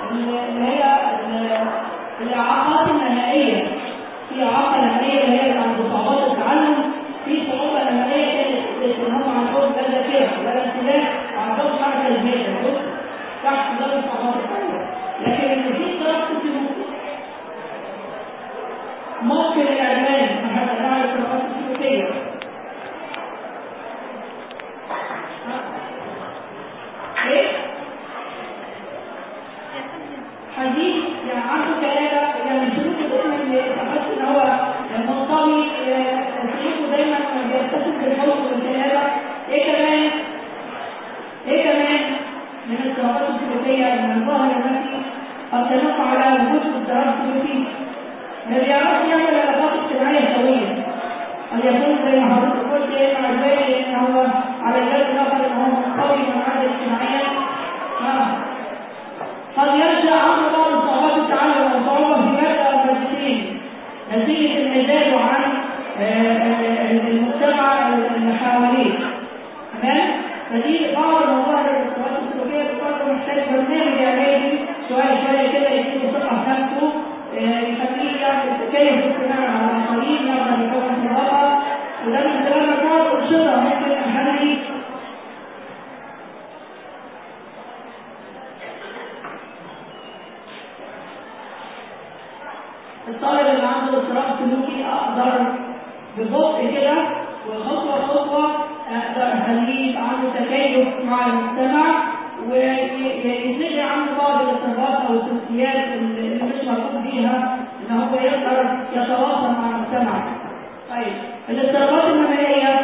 اللي هي ال- الاعاقات النهائيه في اعاقه نهائيه اللي هي عند صعوبات التعلم في صعوبه نهائيه كانت ان هم عندهم لا ذاكره ولا انتباه وعندهم حركه ذهنيه بص تحت درجه صعوبات التعلم لكن ان في اضطراب سلوكي ممكن الإعلان أحد أنواع الاضطرابات السلوكية إيه؟ حديث يعني عنده كلامة يعني سلوكه دايما تحس إن هو منطوي آه، سلوكه دايما بيتصل بالحب والكلامة إيه كمان؟ إيه كمان من الاضطرابات السلوكية من الظاهر التي قد تنص على وجود اضطراب سلوكي ما بيعرفش يعمل علاقات اجتماعية سوية قد يكون زي ما حضرتك قلت ايه مع الباقي ان هو على الجانب الاخر ان هو قوي منعزل اجتماعيا آه. قد ينشا عنه بعض صعوبات التعلم والصعوبه في ماده او مادتين نتيجه انعزاله عن آه، المجتمع اللي حواليه تمام فدي بعض المظاهر الاضطرابات السلوكيه بتقدر محتاج برنامج علاجي شويه شويه كده يديله ثقه في نفسه آه، يخليه يعمل تكيف اجتماعي مع الاخرين يقدر يكون صداقه وده من خلال مجموعه انشطه ممكن نخلي الطالب اللي عنده اضطراب سلوكي اقدر ببطء كده وخطوه خطوه اقدر اخليه يبقى عنده تكيف مع المجتمع ويتلغي عنه بعض الاضطرابات او السلوكيات اللي مش مرغوب بيها ان هو يقدر يتواصل مع المجتمع. طيب الاضطرابات النمائيه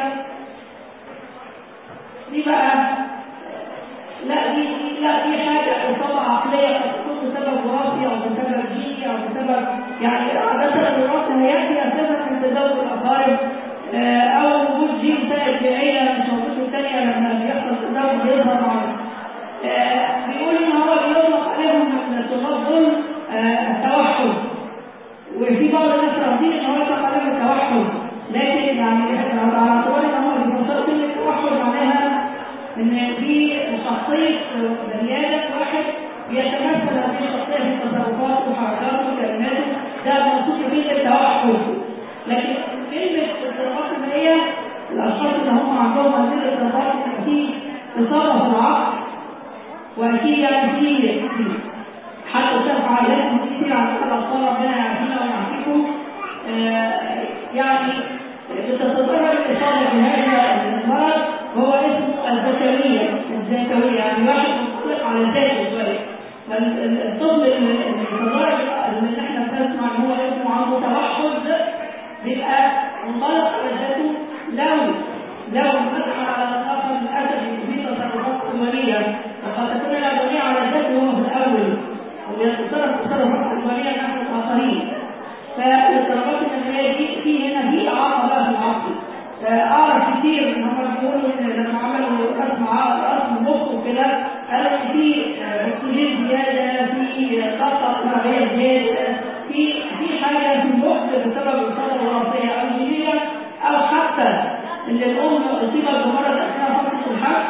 دي بقى لا دي دي لا دي حاجه اصابه عقليه قد تكون بسبب وراثي او بسبب جيني او بسبب يعني عاده الوراثه هياتي اساسا من تزوج الاقارب آه، او وجود جين سائل في عيله مش موجود في الثانيه لما بيحصل تزوج بيظهر مع آه، بيقول ان هو بيطلق عليهم من الطلاب دول آه، التوحد وفي بعض الناس رافضين ان هو يطلق عليهم التوحد لكن يعني احنا على اعتبار ان هم بيوصلوا كلمه التوحد معناها ان في شخصيه بني ادم واحد بيتمثل هذه الشخصيه في تصرفاته وحركاته وكلماته ده موصوف به التوحد لكن كلمه الاضطرابات النفسيه الاشخاص اللي هم عندهم هذه الاضطرابات في اصابه في العقل واكيد يعني في حتى شاف عائلات كتير عن الاطفال ربنا يعافينا ويعافيكم آه، يعني بتتظاهر الاصابه بهذا المرض وهو اسمه الذكويه الذكويه يعني واحد مطلق على ذاته شويه فالطفل اللي بيتظاهر اللي احنا بنسمع ان هو اسمه عنده توحد بيبقى منطلق على ذاته لو لو فتح على الاخر للاسف في تصرفات عدوانيه وقد تكون العدوانيه على ذاته هو في الاول ويتصرف تصرفات عدوانيه نحو الاخرين فالاضطرابات النفسيه دي في هنا في اعاقه بقى في العقل اعرف كتير ان هم بيقولوا ان لما عملوا رسم عقل رسم مخ وكده قالوا ان في اكسجين زياده في طاقه كهربائيه زياده في في حاجه في المخ بسبب الاصابه الوراثيه او الجينيه او حتى ان الام اصيبت بمرض اثناء فتره الحمل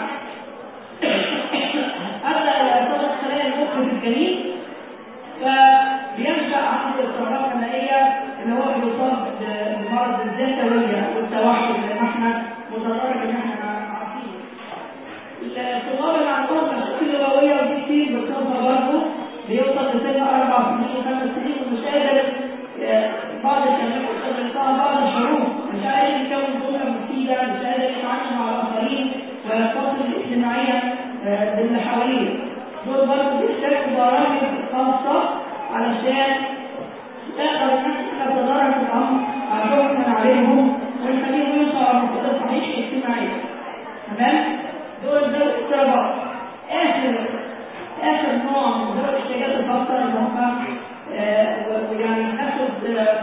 ادى الى اصابه خلايا المخ في الجنين فبينشا عنده اضطرابات نمائيه ان هو بيصاب بمرض الذكويه والتوحد زي ما احنا متدرج ان احنا عارفين. الطلاب اللي عندهم مشاكل لغويه ودي كتير بتشوفها برضه بيوصل لسن اربع سنين وخمس سنين ومش قادر آه، بعض الكلمات مش قادر ينطقها بعض الحروف مش قادر يكون جمله مفيده مش قادر يتعامل مع الاخرين ويتصل اجتماعيا آه، باللي حواليه دول برضه بيحتاجوا برامج خاصه علشان تقدر الناس تتدرج الامر حكما عليهم ونخليهم يشعروا بقدر صحيح اجتماعي تمام دول دول اضطرابات اخر اخر نوع من دول الاحتياجات الخاصه اللي هم آه، ويعني ناخد آه،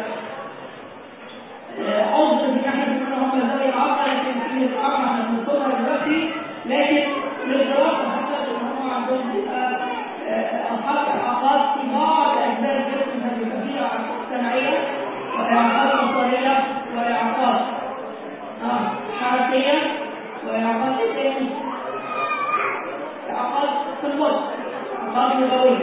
آه، عنصر من ناحيه ان هم ذوي الاعاقه لكن في الاعاقه احنا بنذكرها دلوقتي لكن الاضطراب حسب ان هم عندهم بيبقى آه، اصحاب اعاقات في بعض اجزاء الجسم بيبقى فيها اعاقات سمعيه واعاقات بصريه واعاقات اه حركيه واعاقات ايه تاني؟ اعاقات في المخ اعاقات لغويه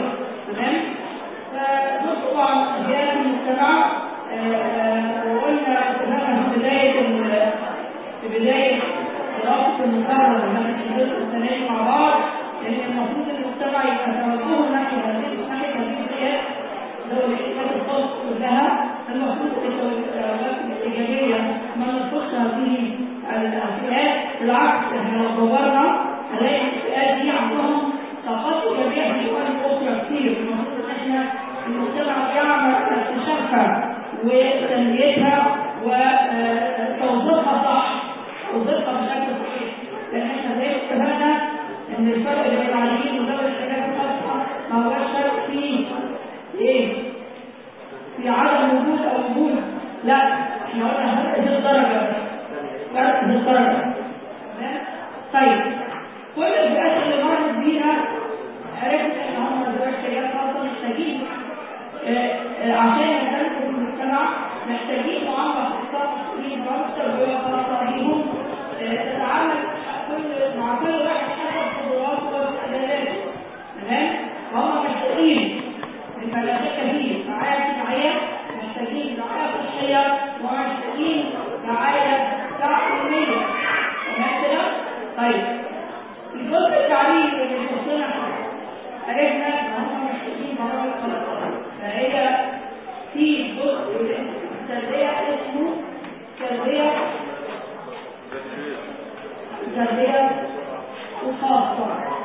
تمام فدول طبعا جهات المجتمع وقلنا اتفقنا في بدايه في بدايه دراسه المقرر من الجزء الثاني مع بعض لان المفروض المجتمع يبقى توجهه ناحيه هذه ناحيه هذه الجهات لو الحاجات الخاصه كلها المفروض التوجهات الايجابيه ما نطلقش هذه الفئات بالعكس احنا لو دورنا هنلاقي الفئات دي عندهم طاقات ايجابيه في جوانب اخرى كتير المفروض ان احنا المجتمع يعمل اكتشافها وتنميتها وتوظيفها صح توظيفها بشكل صحيح لان احنا زي ما اتفقنا ان الفرق بين العالمين وذوي الاحتياجات الخاصه ما هوش فرق في ايه؟ في عدم وجود او وجود لا احنا قلنا فرق ذي الدرجه فرق ذي الدرجه طيب كل الفئات اللي مرت بيها عرفت ان هم ذوي احتياجات خاصه محتاجين عشان يندمجوا في المجتمع محتاجين معامله خاصه مسؤولين برامج خاصه بيهم تتعامل كل مع كل واحد حسب قدراته واستعداداته تمام؟ فهم محتاجين الملكيه دي رعايه اجتماعيه محتاجين رعايه صحيه ومحتاجين رعايه تعليميه تمام كده؟ طيب الجزء التعليمي اللي بيخصنا عرفنا ان هم محتاجين برامج خاصه فهي في جزء تربيه اسمه تربيه تربيه خاصه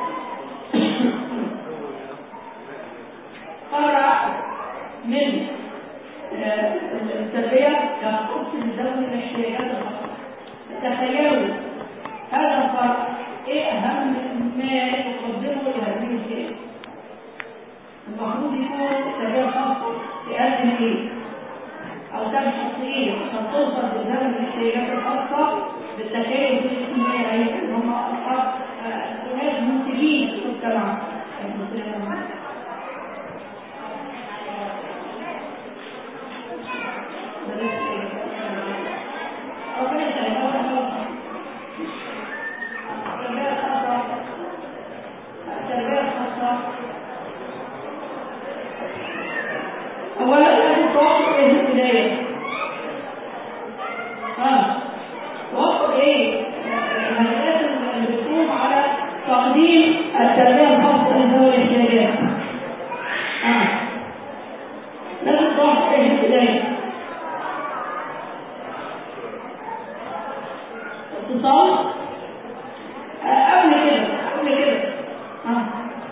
فرع من التربيه يخص ذوي الاحتياجات الخاصه تخيلوا هذا الفرع ايه اهم ما يقدمه لهذه الفئه المفروض يكون تربيه خاصه تقدم ايه او تبحث ايه عشان توصل لذوي الاحتياجات الخاصه بالتخيل في الاجتماعي ان هم اصحاب ناس منتجين في المجتمع اولا لازم توفر ايه في البدايه ها توفر ايه الهيئات اللي بتقوم على تقديم التربيه الخاصه لذوي الاحتياجات ها لازم توفر ايه في البدايه اتصال قبل كده قبل كده ها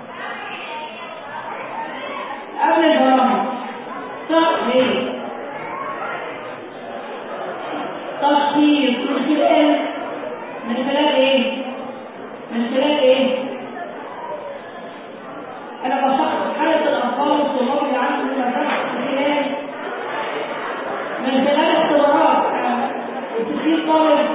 قبل البرامج صح ليه تخطيط من خلال من خلال ايه من خلال ايه انا بشخص حالة الاطفال والطلاب اللي عندهم المدرسة من خلال من خلال اختبارات وتسجيل طالب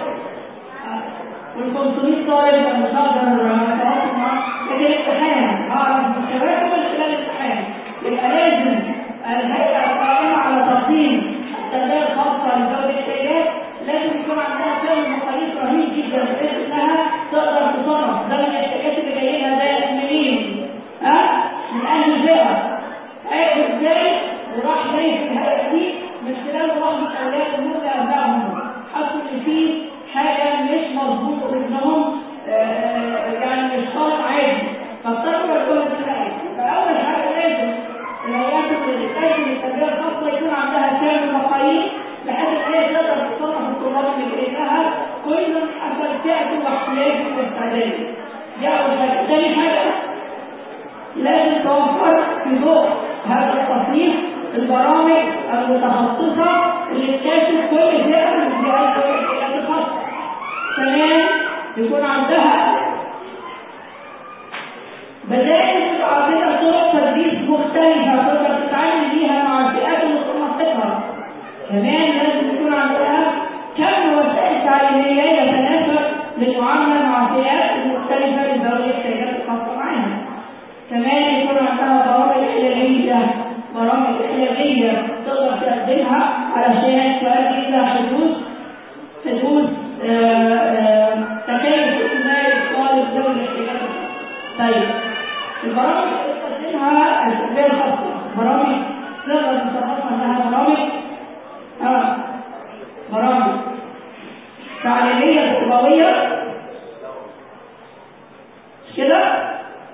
وال500 طالب انا مش هقدر اتواصل معاه لكن الامتحان اعرف مستواهم من خلال الامتحان يبقى لازم الهيئه القائمه على تقديم التربيه الخاصه لذوي الاحتياجات لازم يكون عندها فهم مقاييس رهيب جدا بحيث انها تقدر تصنف ذوي الاحتياجات اللي جايين ده منين؟ ها؟ من انهي فئه؟ عرف ازاي وراح جاي في الهيئه دي من خلال رغبه اولياء الامور لابنائهم حسوا ان في حاجه مش مظبوطه ابنهم يعني مش طالب عادي فاضطروا يقولوا كده فاول حاجه لازم الهيئات اللي بتقدم التربيه الخاصه يكون عندها كامل مقاييس بحيث ان هي تقدر تصنف الطلاب اللي جايبها كل حسب فئته واحتياجه واستعداده دي اول حاجه ثاني حاجه لازم توفر في ضوء هذا التصنيف البرامج المتخصصه اللي تكاشف كل فئه من فئات الاحتياجات الخاصه كمان يكون عندها بدائل تبقى عندنا طرق تدريس مختلفة تقدر تتعامل بيها مع الفئات اللي في منطقتها. كمان لازم يكون عندها كم وسائل تعليمية يتناسب للمعاملة مع الفئات المختلفة لذوي الاحتياجات الخاصة معاها. كمان يكون عندها برامج علاجية برامج علاجية تقدر تقدمها علشان تؤدي إلى حدوث حدوث تكيف اجتماعي للطالب ذوي الاحتياجات طيب البرامج اللي بتقدمها التربيه برامج نقدر نصنفها انها برامج اه برامج تعليميه تربويه مش كده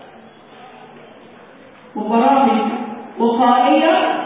وبرامج وقائيه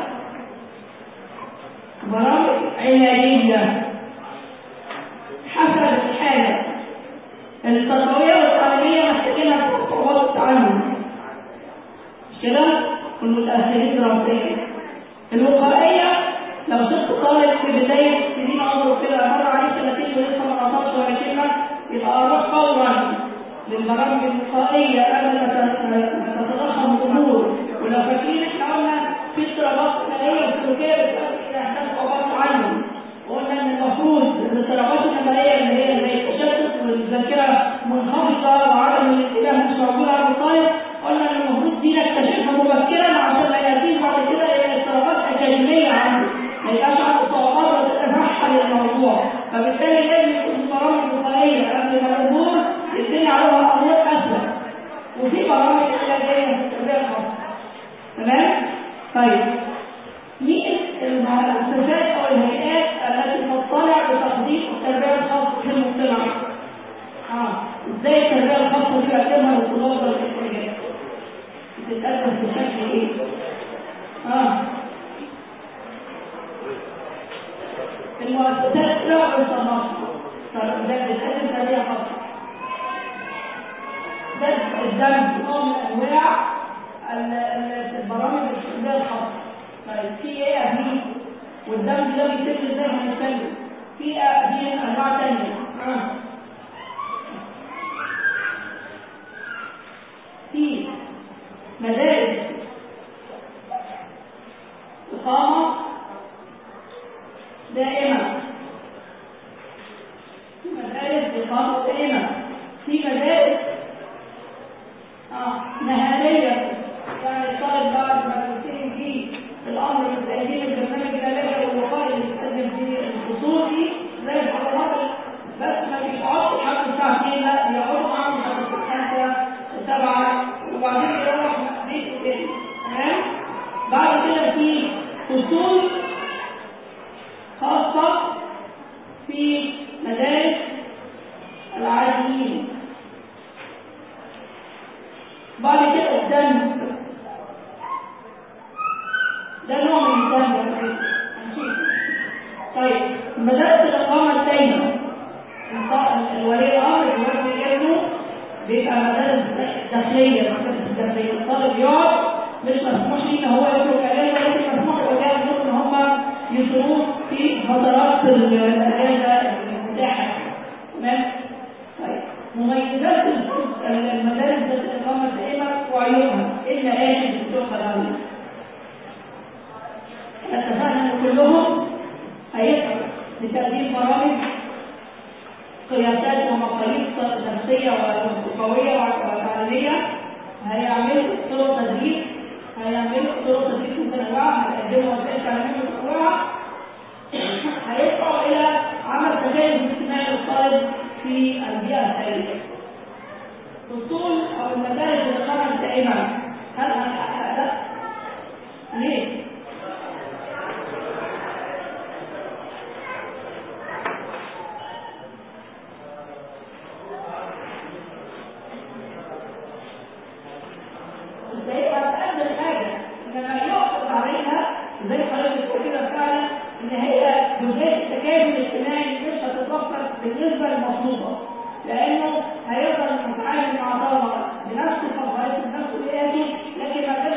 برامج علاجيه حسب الحاله التربويه والتعليميه محتاجينها صعوبات التعلم مش كده والمتاثرين دراسيا الوقائيه لو شفت طالب في بدايه سنين عمره كده مر عليه سنتين ولسه ما نطقش ولا كلمه يبقى اروح فورا للبرامج الوقائيه قبل ما تتضخم الامور ولو فاكرين احنا قلنا في اضطرابات ماليه وسلوكيه بتؤدي الى احداث صعوبات تعلم وقلنا ان المفروض الاضطرابات الماليه اللي هي زي التشتت والذاكره منخفضه وعدم الانتباه مش موجود على الطالب قلنا ان المفروض دي نكتشفها مبكرا عشان لا ياتيه بعد كده الى اضطرابات اكاديميه عنده ما يبقاش عنده صعوبات وتتفحل الموضوع فبالتالي لازم يكون برامج وقائيه قبل ما الامور يبتدي عليها امور اسهل وفي برامج علاجيه في التربيه الخاصه تمام؟ طيب مين المؤسسات او الهيئات التي تطلع بتقديم التربيه الخاصه في المجتمع؟ اه ازاي التربيه الخاصه دي بتقدمها للطلاب والاحتياجات؟ بتتقدم بشكل ايه؟ اه المؤسسات لا تصنفها طب ده بتقدم تربيه خاصه ده الدمج نوع من انواع البرامج التربيه الخاصه طيب في ايه قبليه والدمج ده بيتم ازاي هنتكلم في قبليه انواع ثانيه آه. في مدارس إقامة دائمة في مدارس إقامة دائمة في مدارس آه نهارية يعني الطالب بعد ما تنتهي فيه الأمر من تقديم البرنامج العلاجي والوقائي اللي بيتقدم فيه الخصوصي زي الحضانات بس ما بيقعدوا لحد الساعة 2 لا يقعدوا معاهم لحد الساعة 5 7 وبعدين يروح بيته تاني تمام بعد كده في فصول خاصة في مدارس العاديين بعد كده الدم ده نوع من الدم طيب مدارس الإقامة الدايمة الولي الأمر يودي ابنه بيبقى مدارس داخلية مدارس داخلية الطالب يقعد مش مسموح ليه ان هو يترك اجازه لكن مسموح للاولياء الامور ان هم يصروه في فترات الاجازه المتاحه تمام طيب مميزات المدارس ذات الاقامه الدائمه وعيوبها ايه المآسي اللي بتؤخذ عليها اتفقنا ان كلهم هيسعوا لتقديم برامج قياسات ومقاييس نفسيه وقويه وتعليميه هيعملوا طرق تدريب هيعملوا طرق تدريب متنوعه هيقدموا وسائل تعليميه متنوعه هيسعوا الى عمل تجارب اجتماعي للطالب في البيئه الخارجيه. الفصول او المدارس الاقامه الدائمه هل هنحقق ده؟ ليه؟ بالنسبة للمطلوبة لأنه هيقدر يتعامل مع طلبة بنفس الفضائل بنفس الآتي لكن ما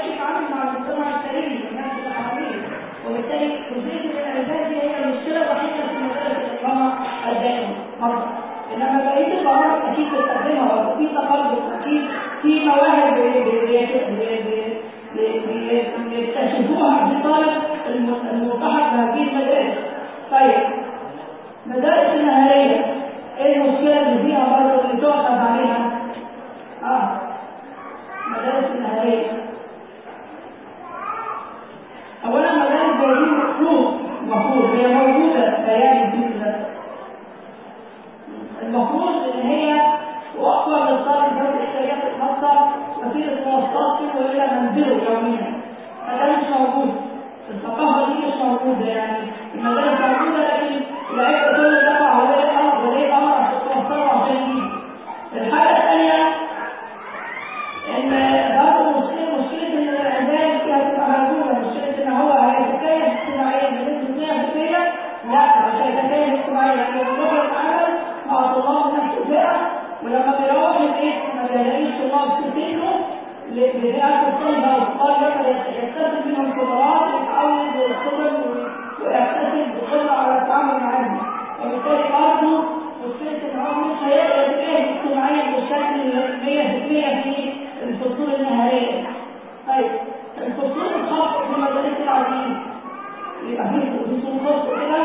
موجوده يعني المدارس موجوده لكن العيب كله دفع ولي الامر ولي الامر عشان توفروا عشان يجي الحاجه الثانيه ان برضه مشكله مشكله ان العيال فيها تبقى موجوده مشكله ان هو هيتكيف اجتماعيا بنسبه 100% لا عشان يتكيف اجتماعيا يعني لو بيخرج عمل مع طلاب نفس الفئه ولما بيروح البيت ما بيلاقيش طلاب في سنه لفئات الطلبه والطالب يكتسب منهم قدرات ويتعود ويختبر ويكتسب القدره على التعامل معاهم وبالتالي برضه مشكله ان هو مش هيقدر يتكيف اجتماعيا بالشكل 100% في الفصول النهاريه. طيب الفصول الخاصه في مدارس العزيز يبقى في فصول خاصه كده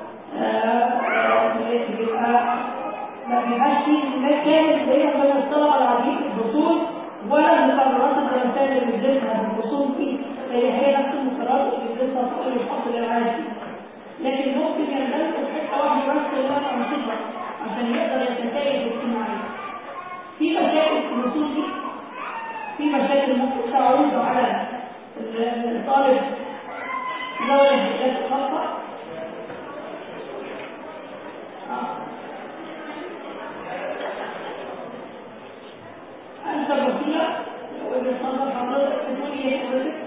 يبقى ما بيبقاش فيه ناس كامل زي ما الطلبه العاديين في الفصول ولا المقررات الدراسيه اللي بندرسها في الفصول دي هي هي نفس المقررات اللي بندرسها في كل الفصل العادي. لكن ممكن يندرس في حته واحده بس اللي هو الانشطه عشان يقدر يتكيف اجتماعيا. في مشاكل في الفصول دي في مشاكل ممكن تعود على الطالب ذوي الاحتياجات الخاصة أنت بسيطة وجهة نظر حضرتك تقول إيه حضرتك؟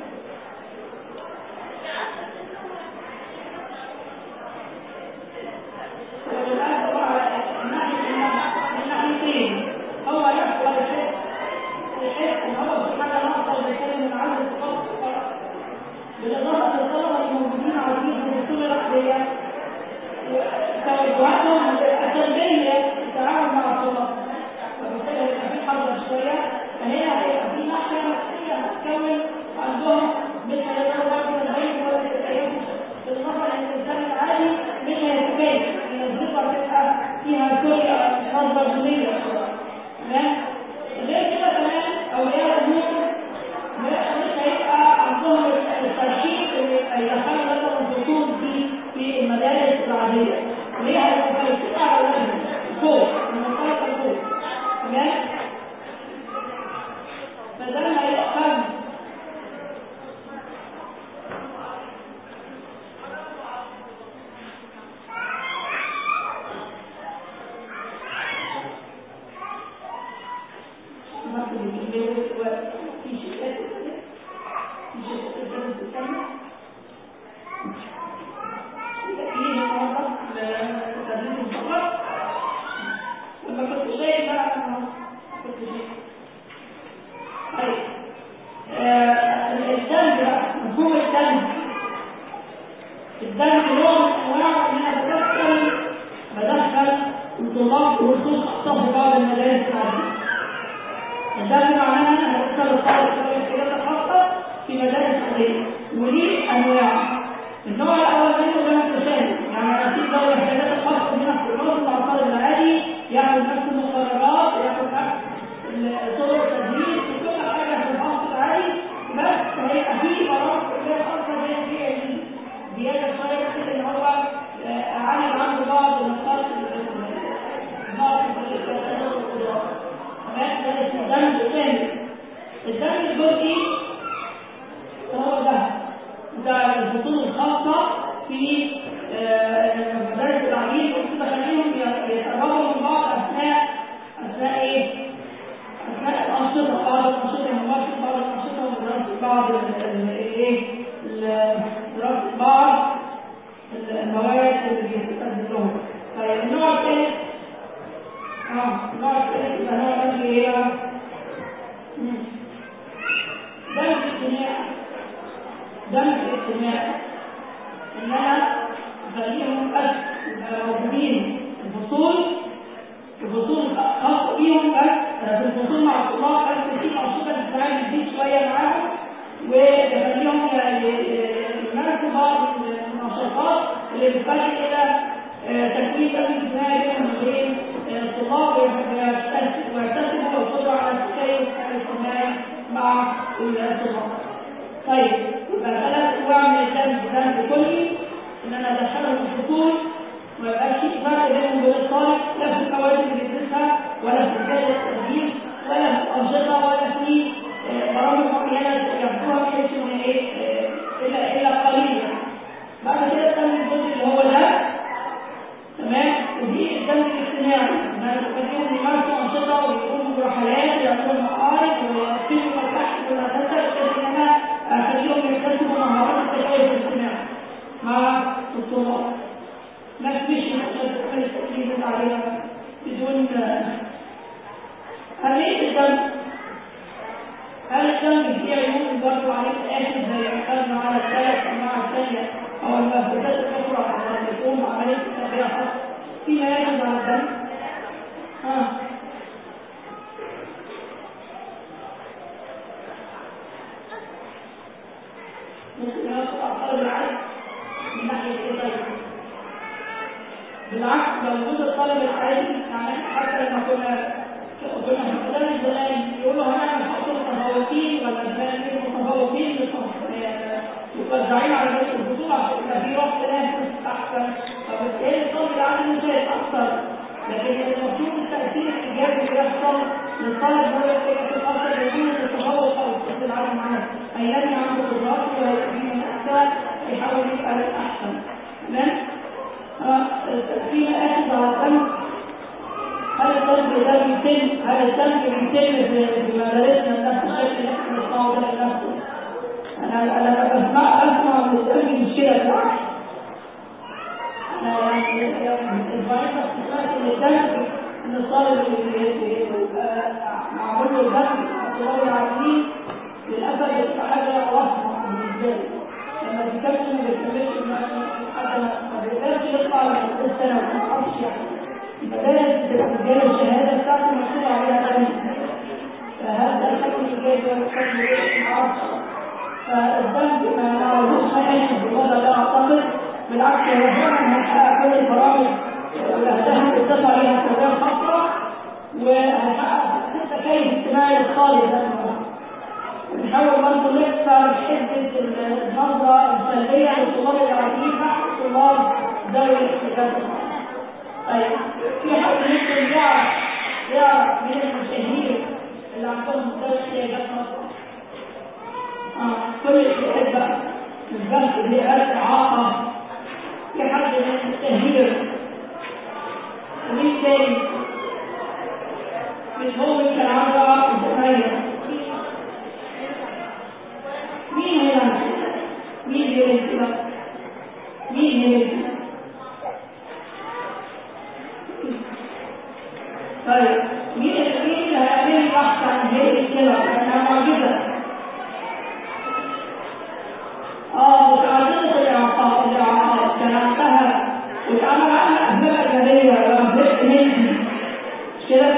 والآن طبعا الناحيتين هو يحصل الشيء يحس ان هو سبحان الله اكبر بيتكلم من عدد الصوت بالاضافه للطلبه الموجودين عارفين في الفصول العقليه توجهاتهم التربيه التعامل مع الطلاب وبالتالي هيبقى في حرب شويه فهي هيبقى في ناحيه نفسيه هتكون عندهم مش هيقدروا برضه العلم ولا التكيف بالاضافه لان الانسان العادي مش هيتكيف لان الذكر بتبقى فيها كل نظره دونيه تمام غير كده كمان اولياء الامور مش هيبقى عندهم الترشيد اللي يدخلوا مثلا الفصول في في المدارس العاديه اللي هي هيبقى ترشيد على اولادهم فوق من الطرف لفوق تمام فده لما هيبقى فهم الدم نوع من انواع ان انا بدخل بدخل الطلاب ورسوم اخطاء في بعض المدارس العاديه الدم معناها ان انا بدخل الطالب في الاحتياجات الخاصه في مدارس عاديه وليه انواع النوع الاول منه زي ما انت شايف يعني انا في ذوي الاحتياجات الخاصه هنا في النص مع الطالب العادي ياخد نفس المقررات ياخد نفس طرق التدريس وكل حاجه في الفصل العادي بس هيبقى في مرات كليه خاصه زي دي زيادة شوية كده إن هو عامل عنده بعض النقاط بعض تمام ده اسمه الدم الثاني الدم الجزئي هو ده ده الفصول الخاصة في مدارس التعليم وكده خليهم يتقربوا من بعض أثناء أثناء إيه؟ أثناء الأنشطة بعض الأنشطة الممارسة بعض الأنشطة ودراسة بعض الإيه؟ دراسة بعض المواد اللي بيستخدم لهم طيب النوع الثالث اه النوع الثالث يبقى نوع اللي هي دمج اجتماعي دمج اجتماعي ان انا اخليهم بس يبقى موجودين في الفصول الفصول خاصة بيهم بس في الفصول مع الطلاب بس في أنشطة بتتعامل جديد شوية معاهم ويخليهم يمارسوا بعض النشاطات اللي بتؤدي الى تكوين تكوين اجتماعي بينهم وبين الطلاب ويكتسبوا القدره على التكيف الاجتماعي مع الطلاب. طيب يبقى ثلاث انواع من الدمج دمج كلي ان انا ادخلهم في الفصول ما يبقاش في فرق بينهم وبين الطالب لا في المواد اللي بيدرسها ولا في مجال التدريس ولا في الانشطه ولا في برامج معينه ياخدوها بحيث ان ايه الا الا قليلا بعد كده ممكن يوصل أطفال العالم من ناحية إيه طيب؟ بالعكس لو وجود الطالب العادي يعني حتى لما كنا كنا في المدارس زمان يقولوا هنعمل خط المتفوقين ولا الفنانين المتفوقين متوزعين على بيت البطولة عشان يبقى في وقت ناس أحسن فبالتالي الطالب العادي مش هيتأثر لكن المفروض التأثير الإيجابي اللي يحصل للطالب هو اللي يتأثر يكون التفوق أو الطالب العالم عنه هيلاقي عنده قدرات وهيبقى من أحسن يحاول يبقى الأحسن تمام؟ في أخذ على الدم هل الدم ده بيتم هل الدم بيتم في مدارسنا نفس الشكل اللي احنا بنسمعه ده لنفسه انا انا بسمع بسمع من الدم مش كده بالعكس انا يعني الفريق سمعت ان الدم ان الطالب اللي معمول له الدم الطلاب العاديين للاسف بتبقى حاجه وصمه بالنسبه لي لما بيكمل ما بيكملش حتى ما بيقدرش يطلع من السنه ما تعرفش يعني المدارس بتبقى مديله الشهاده بتاعته مكتوب عليها دم فهذا الحكم الجاي هو الحكم العرض فالذنب ما نعرفوش حاجه بالوضع ده اعتقد بالعكس هو فعلا هيحقق كل البرامج والاهداف اللي اتفق عليها التربيه الخاصه وهيحقق التكيف الاجتماعي للطالب ده بنحاول برضه نكسر حده النظره السلبيه للطلاب العاديين نحو الطلاب ذوي الاحتياجات طيب في حد ممكن يعرف يعرف من المشاهير اللي عندهم ذوي احتياجات خاصه اه كل الاحتياجات بقى مش بس اللي هي اعاقه في حد من المشاهير ومين تاني مش هو يمكن عنده عقل صغير مين هنا مين هنا مين هنا طيب مين مين اللي هيعمل بحث عن هذه الكلمه لانها معجزه اه متعدده الاعاقات الاعاقات كان عندها واتعمل عنها اسباب اجنبيه واسباب هندي مش كده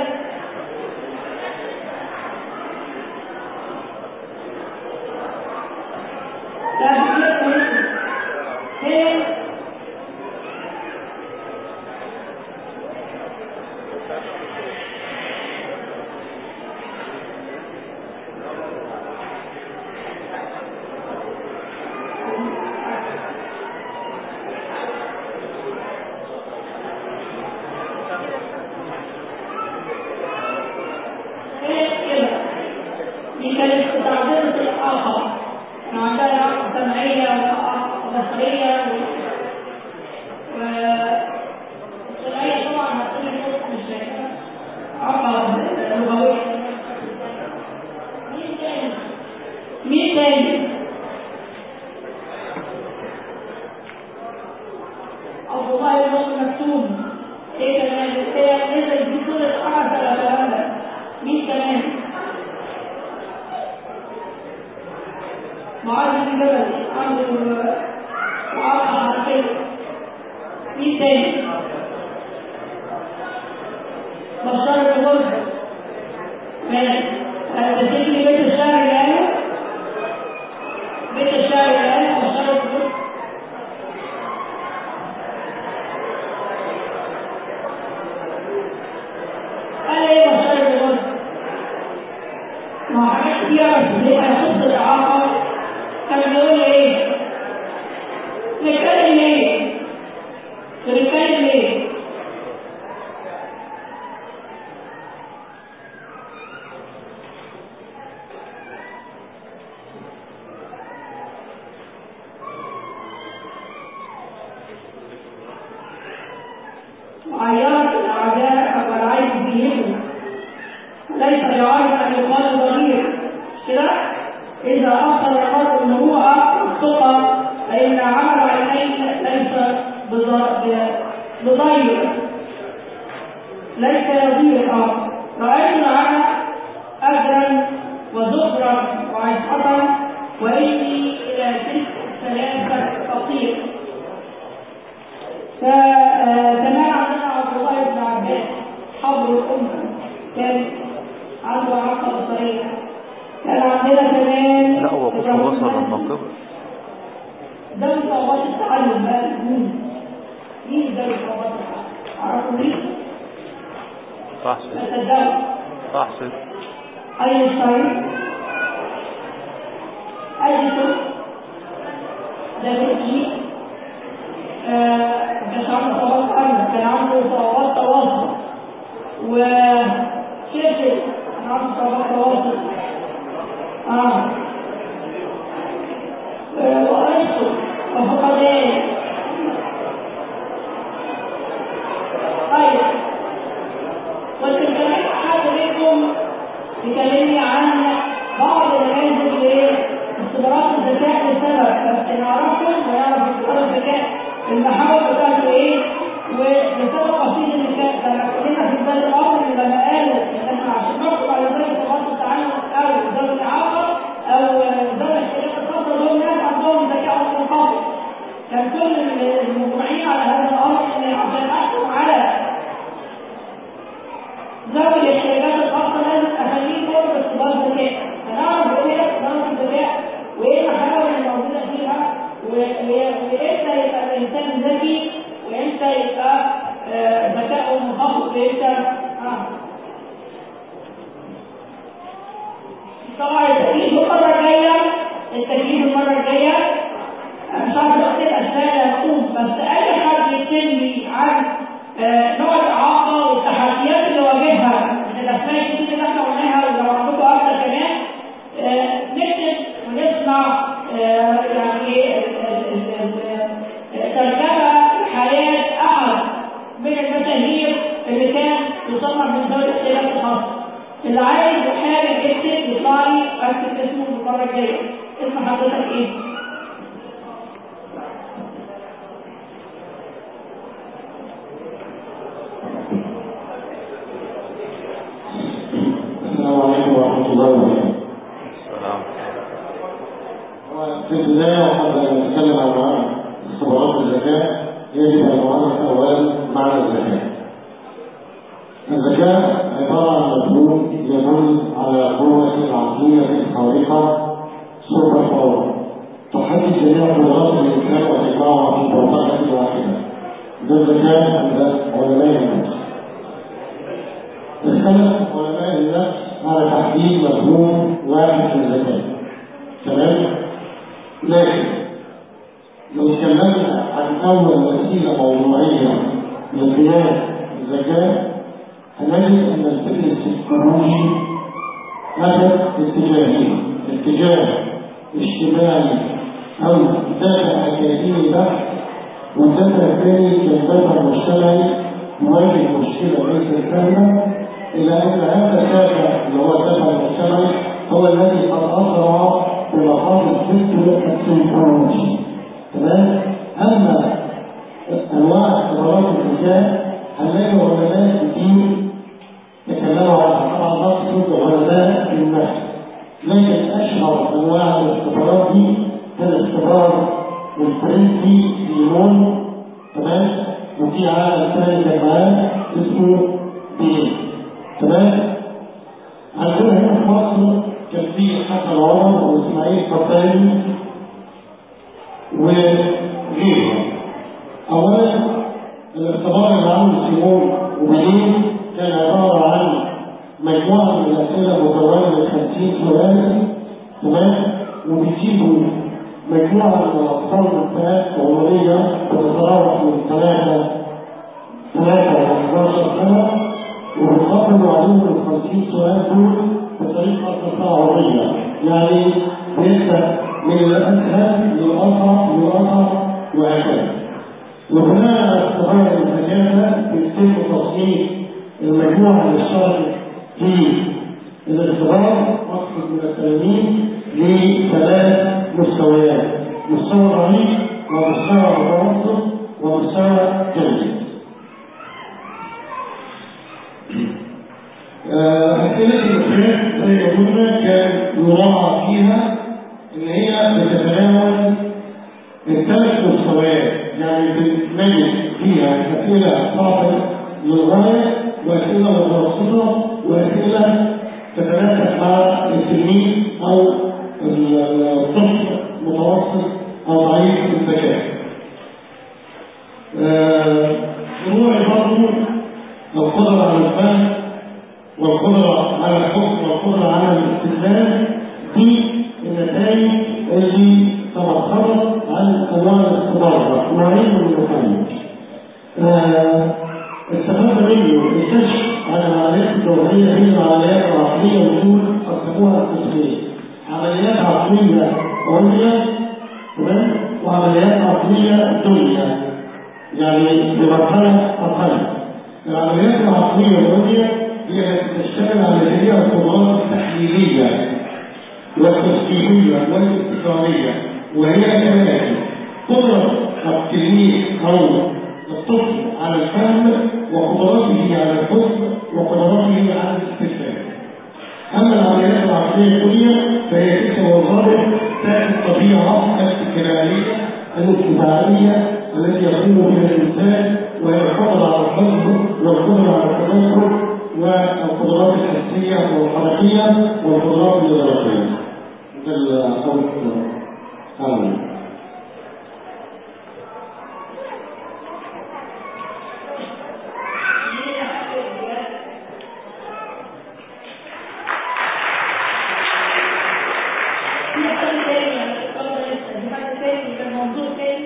لا هو كنت وصل للناقبة ده مصابات التعلم بقى مين مين ده مصابات التعلم عرفوا مين؟ فحص تصدقوا فحص اينشتاين اديسون دافنشي آه، ما كانش عنده صعوبات قلب كان عنده صعوبات تواصل وشركة كان عنده صعوبات تواصل اه آه، وارسطو وفقدان طيب وتكلم حد منكم يكلمني عن بعض النماذج لاختبارات الذكاء لسبب بس نعرفهم ونعرف اختبار الذكاء المحاور بتاعته ايه ولسبب بسيط ان كان لما كلنا في بدايه الامر ان لما قالوا ان احنا عشان نحكم على ذلك اختبارات التعلم او ذوي الاعاقه او ذوي الاحتياجات الخاصه دول ناس عندهم ذكاء منخفض كان كل المجمعين على هذا الامر ان عشان احكم على ذوي الاحتياجات الخاصة لازم أخليه فوق اختبار ذكاء هنعرف إيه هي اختبارات الذكاء وإيه المحاور اللي موجودة فيها و- و- وإمتى يبقى الإنسان ذكي وإمتى يبقى آه، ذكاؤه منخفض وإمتى آه. طبعا التكليف المرة الجاية التكليف المرة الجاية أنا مش عارف أقول الأسئلة المفروض بس أي حد يتكلم عن آه، نوع الإعاقة والتحديات اللي واجهها من الأسماء الكتير اللي احنا قلناها ولو عندكم أكتر كمان آه، نكتب ونسمع آه، يعني إيه ال- ال- ال- ال- ترجمة حياة أحد من المشاهير اللي كان يصنع من ذوي الاختلاف الخاصة اللي عايز وحابب يكتب يطلع لي اكتب اسمه المرة الجاية اسم حضرتك ايه؟ السلام عليكم ورحمة الله وبركاته. السلام في البداية أحب أن أتكلم عن اختبارات الذكاء يجب أن نعرف أولا معنى الذكاء. الذكاء عبارة عن مفهوم يدل على قوة عقلية خارقة سوبر باور تحدد جميع قدرات الإنسان وتجمعها في منطقة واحدة. ده الذكاء عند علماء النفس. اختلف علماء النفس على تحديد مفهوم واحد للذكاء تمام لكن لو اتكلمنا عن اول وسيله موضوعيه لقياس الذكاء هنجد ان الفكر السيكولوجي اخذ اتجاهين اتجاه اجتماعي او دافع اكاديمي بحت والدافع الثاني كان دافع مجتمعي يواجه مشكله ليست سهله إلى أن هذا الدافع اللي هو الدافع المجتمعي هو الذي قد أسرع بمقام الفكر السيكولوجي تمام؟ أما أنواع اختبارات الذكاء هنلاقي علماء كتير تكلموا عنها طبعا نقصد علماء النفس لكن أشهر أنواع الاختبارات دي كان الاختبار الفرنسي ليمون تمام؟ وفي عالم ثاني كان معاه اسمه بيل تمام عندنا هنا في مصر كان في حسن عمر واسماعيل قطاني وغيره اولا الاختبار اللي عمله سيمون وبعدين كان عباره عن مجموعه من الاسئله مكونه من 50 سؤال تمام وبيجيبوا مجموعه من الاطفال من فئات عمريه بتتراوح من ثلاثه ثلاثه ل 11 سنه وبيخاطبوا عليهم ال 50 سؤال دول بطريقه تفاعليه يعني بيبدا من الاسهل للاصعب للاصعب وهكذا وبناء على اختبار الذكاء بيتم تصنيف المجموعه اللي اشتركت في الاختبار مقصد من التلاميذ لثلاث مستويات مستوى ضعيف ومستوى متوسط ومستوى جيد أسئلة الامتحان زي ما قلنا كان يراعى فيها إن هي بتتناول الثلاث مستويات يعني بنجد فيها أسئلة صعبة للغاية وأسئلة متوسطة وأسئلة تتناسب مع التلميذ أو الطفل متوسط او ضعيف الذكاء. آه، نوع برضه القدرة على الفهم والقدرة على الحكم والقدرة على الاستدلال دي النتائج اللي تمخضت عن انواع الاختبار نوعين من المفاهيم. آه، استفاد منه الكشف على العمليات الجوهرية هي العمليات العقلية وجود قسموها قسمين عمليات عقلية عليا تمام وعمليات عقلية دنيا يعني بمرحلة أقل العمليات العقلية العليا هي التي تشتغل على جميع القدرات التحليلية والتفكيرية والاستقرارية وهي كالآتي قدرة التلميذ أو الطفل على الفهم وقدراته على الحكم وقدراته على الاستدلال. أما العمليات العقلية الدنيا فهي تلك الوظائف ذات الطبيعة الاستقلالية الاجتماعية التي يقوم بها الإنسان وهي القدرة على الحكم والقدرة على التنصر والقدرات الحسية والحركية والقدرات الإدراكية. ده الأول آمين. في حد تاني يعني الطلبة لسه في حد تاني كان موضوع تاني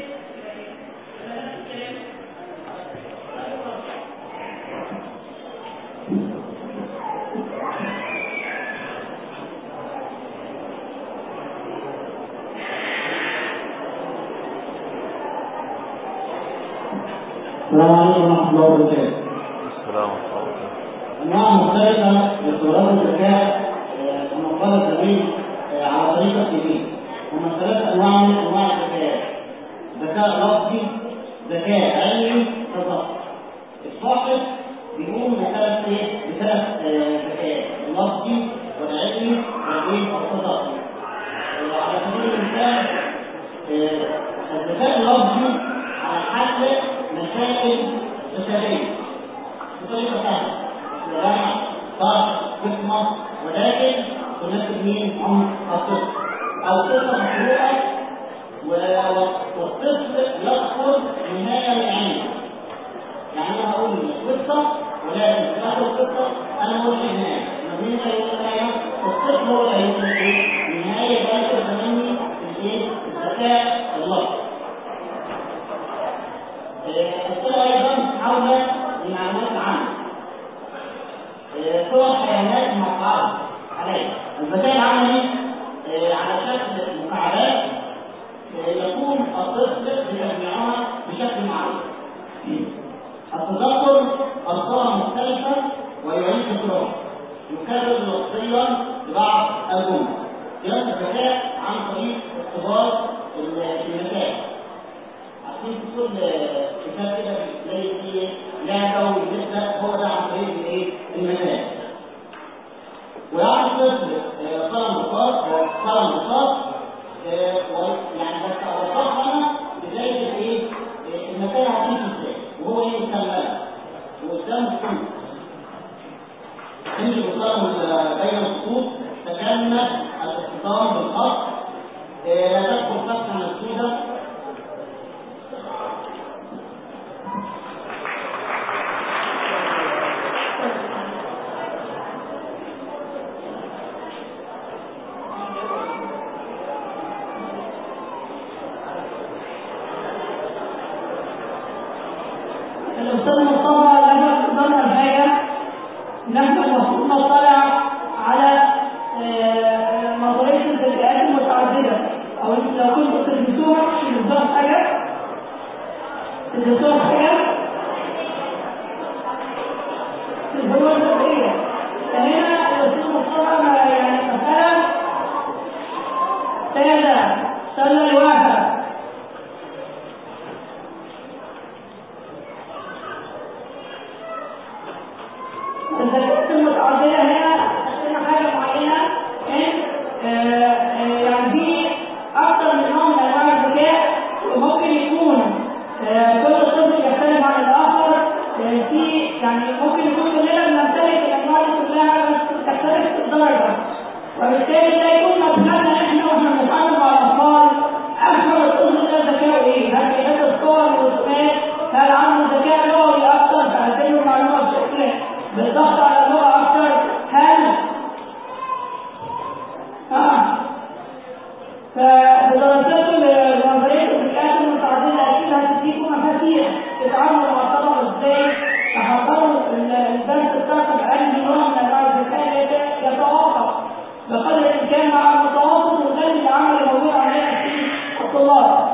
السلام عليكم ورحمة الله وبركاته. السلام عليكم أنواع مختلفة من قدرات الذكاء آه، كما قال الزميل آه، على طريقة التدريب. هما ثلاث أنواع من أنواع الذكاء. ذكاء لفظي، ذكاء علمي، تطبيقي. الصاحب بيقوم بثلاث إيه؟ بثلاث آه، ذكاء، اللفظي والعلمي والإيه؟ والتطبيقي. آه، على سبيل المثال آه، الذكاء اللفظي على حل مسائل استشارية. بطريقة سهلة جمع طرح قسمة ولكن تناسب مين؟ عمر الطفل أو قصة مشروعة و- والطفل يذكر نهاية العلم يعني أنا هقول قصة ولكن في آخر القصة أنا ما قلتش النهاية ما مين اللي هيقول النهاية؟ الطفل هو اللي هيقول إيه؟ النهاية ذلك تمني الإيه؟ الذكاء اللفظي الصورة أيضا حول المعلومات العامة. صور حيوانات مقعدة عليها. الذكاء العملي آه، على شكل مكعبات آه، يقوم الطفل بتجميعها بشكل معروف. التذكر ألفاظ مختلفة ويعيد ذكرها. يكرر لفظيا لبعض الجمل. قياس الذكاء عن طريق اختبار المسائل. عارفين في كل كتاب كده بتلاقي فيه لعبه ونبدا هو ده عن طريق الايه؟ المسائل. ويعرف الطفل آه، قلم رصاص قلم رصاص آه، و- يعني بس اوصفها انا بدايه الايه؟ آه، المسائل هتمشي ازاي؟ وهو ايه مكمله وقدامه خطوط. تمشي بالقلم ال- بين الخطوط تكمل الاختصام بالخط آه، لا تدخل فتحه مسدوده الأستاذ مصطفى لما ظهر حاجة نحن المفروض نطلع على آه، نظرية الذكاءات المتعددة أو أنت لو كنتوا تدرسوها تدرسوها في حاجة تدرسوها في حاجة تدرسوها الذكية فهنا الأستاذ مصطفى ما- يعني مسألة سادة سلة الواحد الذكاءات المتعددة هنا عشان حاجة معينة إن آه، آه، يعني في أكثر من نوع من أنواع الذكاء وممكن يكون آه، كل طفل يختلف عن الآخر آه، في يعني ممكن يكون كلنا بنمتلك الأنواع دي كلها بس تختلف في الدرجة وبالتالي ده يكون مطلبنا إحنا وإحنا بنتعامل مع الأطفال أفهم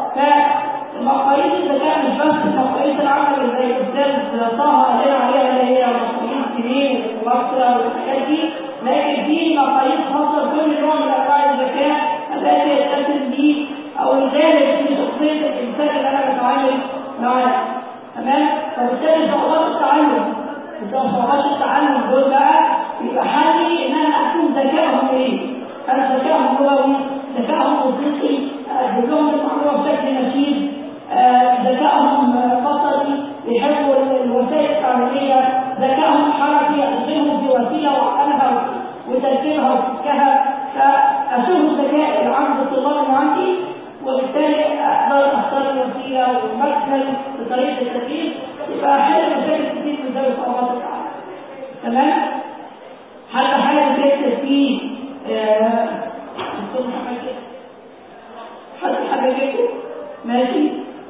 فمقاييس الذكاء مش بس المقاييس العامة اللي زي الأستاذ طه قال عليها اللي هي مقاييس كبير ومصر والحاجات دي لكن في مقاييس خاصة بكل نوع من أنواع الذكاء التي يتصل به أو الغالب في شخصية الإنسان اللي أنا بتعامل معاه تمام؟ فبالتالي صعوبات التعلم صعوبات التعلم دول بقى يبقى حالي إن أنا أكون ذكائهم إيه؟ هل ذكائهم لغوي؟ ذكائهم موسيقي؟ أجيب لهم المعلومة بشكل نشيد؟ ذكائهم بصري؟ يحبوا الوسائل التعليمية؟ ذكائهم حركي؟ أدخلهم في وسيلة وعقلها وتركيبها وفكها فأشوف الذكاء العام الطلاب اللي عندي وبالتالي أقدر أختار الوسيلة والمدخل بطريقة التدريس يبقى أحل مشاكل كتير من ذوي صعوبات التعلم تمام؟ حتى حاجة تكتب في دكتور محمد كده حد حاجة كده ماشي؟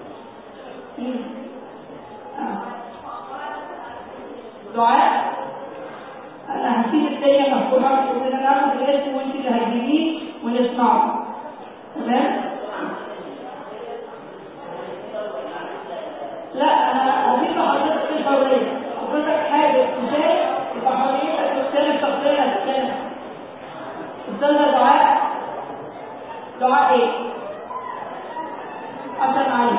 دعاء انا هسيب الدنيا مفتوحه وان انا اخد الاسم وانت اللي هتجيبيه ونسمعه تمام لا انا هضيف لحضرتك الحريه حضرتك حاجه تشارك يبقى حريتك تختار الشخصيه هتختار استاذه دعاء دعاء ايه؟ حسن علي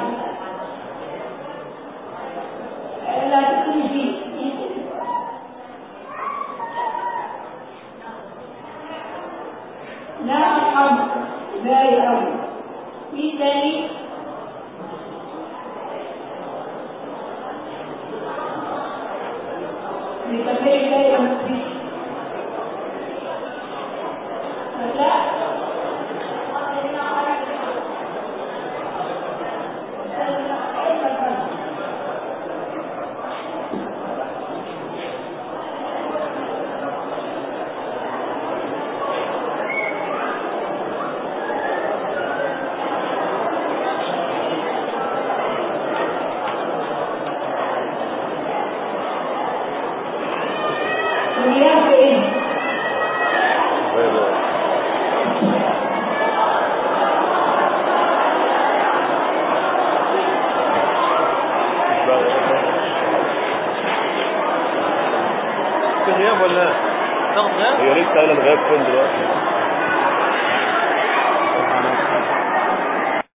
اللي هتكتبي فيه لا الحمد باقي أوي مين تاني؟ بيكمل باقي أوي لا والمياه في ايه؟ في غياب ولا تاخد غياب؟ هي لسه قايله الغياب فين دلوقتي؟